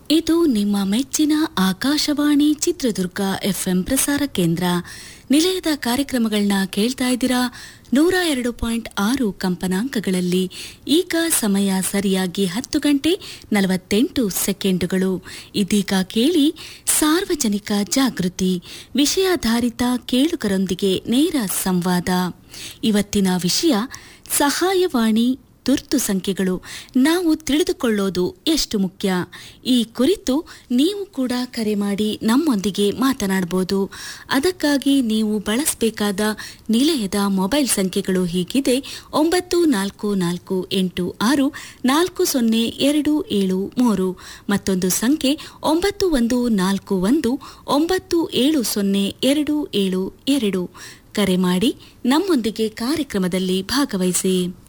ಇದು ನಿಮ್ಮ ಮೆಚ್ಚಿನ ಆಕಾಶವಾಣಿ ಚಿತ್ರದುರ್ಗ ಎಫ್ಎಂ ಪ್ರಸಾರ ಕೇಂದ್ರ ನಿಲಯದ ಕಾರ್ಯಕ್ರಮಗಳನ್ನ ಕೇಳ್ತಾ ಇದ್ದೀರಾ ನೂರ ಎರಡು ಪಾಯಿಂಟ್ ಆರು ಕಂಪನಾಂಕಗಳಲ್ಲಿ ಈಗ ಸಮಯ ಸರಿಯಾಗಿ ಹತ್ತು ಗಂಟೆ ನಲವತ್ತೆಂಟು ಸೆಕೆಂಡುಗಳು ಇದೀಗ ಕೇಳಿ ಸಾರ್ವಜನಿಕ ಜಾಗೃತಿ ವಿಷಯಾಧಾರಿತ ಕೇಳುಗರೊಂದಿಗೆ ನೇರ ಸಂವಾದ ಇವತ್ತಿನ ವಿಷಯ ಸಹಾಯವಾಣಿ ತುರ್ತು ಸಂಖ್ಯೆಗಳು ನಾವು ತಿಳಿದುಕೊಳ್ಳೋದು ಎಷ್ಟು ಮುಖ್ಯ ಈ ಕುರಿತು ನೀವು ಕೂಡ ಕರೆ ಮಾಡಿ ನಮ್ಮೊಂದಿಗೆ ಮಾತನಾಡಬಹುದು ಅದಕ್ಕಾಗಿ ನೀವು ಬಳಸಬೇಕಾದ ನಿಲಯದ ಮೊಬೈಲ್ ಸಂಖ್ಯೆಗಳು ಹೀಗಿದೆ ಒಂಬತ್ತು ನಾಲ್ಕು ನಾಲ್ಕು ಎಂಟು ಆರು ನಾಲ್ಕು ಸೊನ್ನೆ ಎರಡು ಏಳು ಮೂರು ಮತ್ತೊಂದು ಸಂಖ್ಯೆ ಒಂಬತ್ತು ಒಂದು ನಾಲ್ಕು ಒಂದು ಒಂಬತ್ತು ಏಳು ಸೊನ್ನೆ ಎರಡು ಏಳು ಎರಡು ಕರೆ ಮಾಡಿ ನಮ್ಮೊಂದಿಗೆ ಕಾರ್ಯಕ್ರಮದಲ್ಲಿ ಭಾಗವಹಿಸಿ